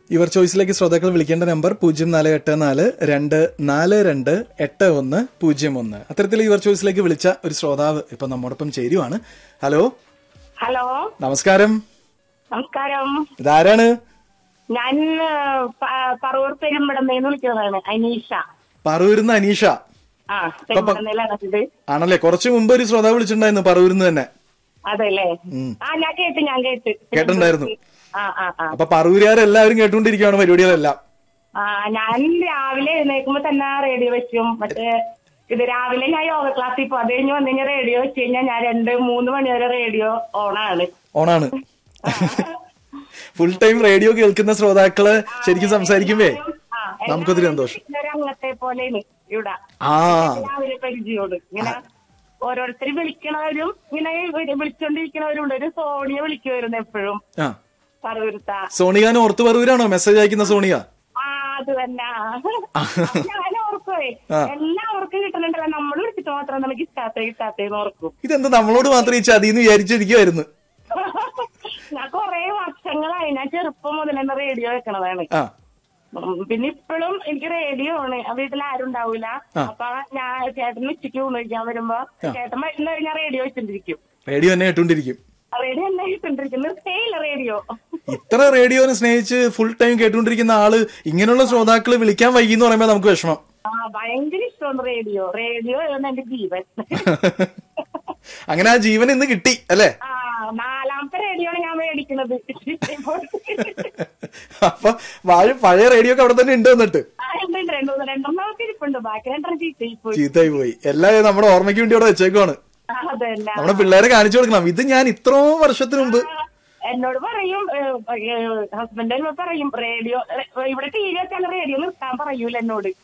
ഇവർ ചോയ്സിലേക്ക് ശ്രോതാക്കൾ വിളിക്കേണ്ട നമ്പർ പൂജ്യം നാല് എട്ട് നാല് രണ്ട് നാല് രണ്ട് എട്ട് ഒന്ന് പൂജ്യം ഒന്ന് അത്തരത്തിൽ ഇവർ ചോയ്സിലേക്ക് വിളിച്ച ഒരു ശ്രോതാവ് ഇപ്പൊ നമ്മോടൊപ്പം ചേരുവാണ് ഹലോ ഹലോ നമസ്കാരം നമസ്കാരം ഇതാരാണ് ഞാൻ ആ, പ- പറവൂർ പെരുമ്പടന്നേന്ന് വിളിക്കുന്നതാണ് അനീഷ പറവൂരുന്ന് അനീഷ ആ പെരുമ്പടന്നയിലാണ് ഇത് ആണല്ലേ കുറച്ചു മുമ്പ് ഒരു ശ്രോതാവ് വിളിച്ചിട്ടുണ്ടായിരുന്നു പറവൂരുന്ന് തന്നെ അതെല്ലേ ഉം. ആ ഞാൻ കേട്ട് ഞാൻ കേട്ട് കേട്ടിട്ടുണ്ടായിരുന്നു. ആ ആ ആ അപ്പൊ പറവൂരുകാരെല്ലാവരും കേട്ടുകൊണ്ടിരിക്കുകയാണ് പരിപാടികളെല്ലാം ആ ഞാൻ രാവിലെ എഴുന്നേൽക്കുമ്പോ തന്നെ റേഡിയോ വെക്കും മറ്റേ ഇത് രാവിലെ ഞാൻ യോഗ ക്ലാസ്സിൽ പോകും അത് കഴിഞ്ഞ് വന്നു കഴിഞ്ഞാൽ റേഡിയോ വെച്ച് കഴിഞ്ഞാൽ ഞാൻ രണ്ട് മൂന്ന് മണി വരെ റേഡിയോ ഓണാണ് ഓണാണ് ഫുൾ ടൈം റേഡിയോ കേൾക്കുന്ന ശ്രോതാക്കള് ശരിക്കും സംസാരിക്കുമ്പേ ആ, നമുക്കൊത്തിരി സന്തോഷം ഒരു അംഗത്തെ പോലെയാണ് ഇവിടെ ആ രാവിലെ പരിചയോട് ഇങ്ങനെ ഓരോരുത്തർ വിളിക്കണവരും ഇങ്ങനെ വി- വിളിച്ചോണ്ടിരിക്കണവരുണ്ട് ഒരു സോണിയെ വിളിക്കുമായിരുന്നു എപ്പോഴും ആ പറവൂരുത്ത സോണിയാൻ ഓർത്ത് പറവൂരാണോ മെസ്സേജ് അയക്കുന്ന സോണിയ ആ അത് തന്നെ ഞാൻ ഓർക്കുവേ ആ. എല്ലാവർക്കും കിട്ടുന്നുണ്ടല്ലോ നമ്മൾ വിളിച്ചിട്ട് മാത്രം നമുക്ക് കിട്ടാത്ത കിട്ടാത്തേന്ന് ഓർക്കും ഇതെന്താ നമ്മളോട് മാത്രം ഈ ചതിന്ന് വിചാരിച്ചിരിക്കുവായിരുന്നു ഞാൻ കൊറേ വർഷങ്ങളായി ഞാൻ ചെറുപ്പം മുതൽ തന്നെ റേഡിയോ വെക്കണതാണ് ആ ഉം, പിന്നെ ഇപ്പോഴും എനിക്ക് റേഡിയോ ആണ് ആ വീട്ടിൽ ആരും ഉണ്ടാവൂല ആ. അപ്പൊ ഞാൻ ചേട്ടന് ഉച്ചയ്ക്ക് ഊണ് കഴിക്കാൻ വരുമ്പോ ചേട്ടൻ വരുന്ന കഴിഞ്ഞാൽ റേഡിയോ വെച്ചിട്ടിരിക്കും റേഡിയോ തന്നെ കേട്ടോണ്ടിരിക്കും റേഡിയോ തന്നെ വെച്ചിട്ടിരിക്കും നിർത്തേയില്ല റേഡിയോ ഇത്ര റേഡിയോനെ സ്നേഹിച്ച് ഫുൾ ടൈം കേട്ടുകൊണ്ടിരിക്കുന്ന ആള് ഇങ്ങനെയുള്ള ശ്രോതാക്കള് വിളിക്കാൻ വൈകി എന്ന് പറയുമ്പോ നമുക്ക് വിഷമം ആ ഭയങ്കര ഇഷ്ടമാണ് റേഡിയോ റേഡിയോ ആണ് എന്റെ ജീവൻ അങ്ങനെ ആ ജീവൻ ഇന്ന് കിട്ടി അല്ലേ ആ നാലാമത്തെ റേഡിയോ ആണ് ഞാൻ മേടിക്കുന്നത് ഇപ്പോൾ അപ്പൊ വാഴ- പഴയ റേഡിയോ ഒക്കെ അവിടെ തന്നെ ഉണ്ട് എന്നിട്ട് ആ, ഉണ്ട്, ഉണ്ട്. രണ്ടു രണ്ടെണ്ണം ഇരിപ്പുണ്ട് ബാക്കി രണ്ടെണ്ണം ചീത്തയിൽ പോയി ചീത്തയായി പോയി എല്ലാം നമ്മുടെ ഓർമ്മയ്ക്ക് വേണ്ടി അവിടെ വെച്ചേക്കുവാണ് ആ, അതല്ല നമ്മുടെ പിള്ളേരെ കാണിച്ചു കൊടുക്കണം ഇത് ഞാൻ ഇത്രയും വർഷത്തിന് മുമ്പ് എന്നോട് പറയും ഹസ്ബൻഡ് എന്നോട് പറയും റേഡിയോ ഇവിടെ ടി വി വെച്ചാൽ റേഡിയോ നിർത്താൻ പറയൂല എന്നോട്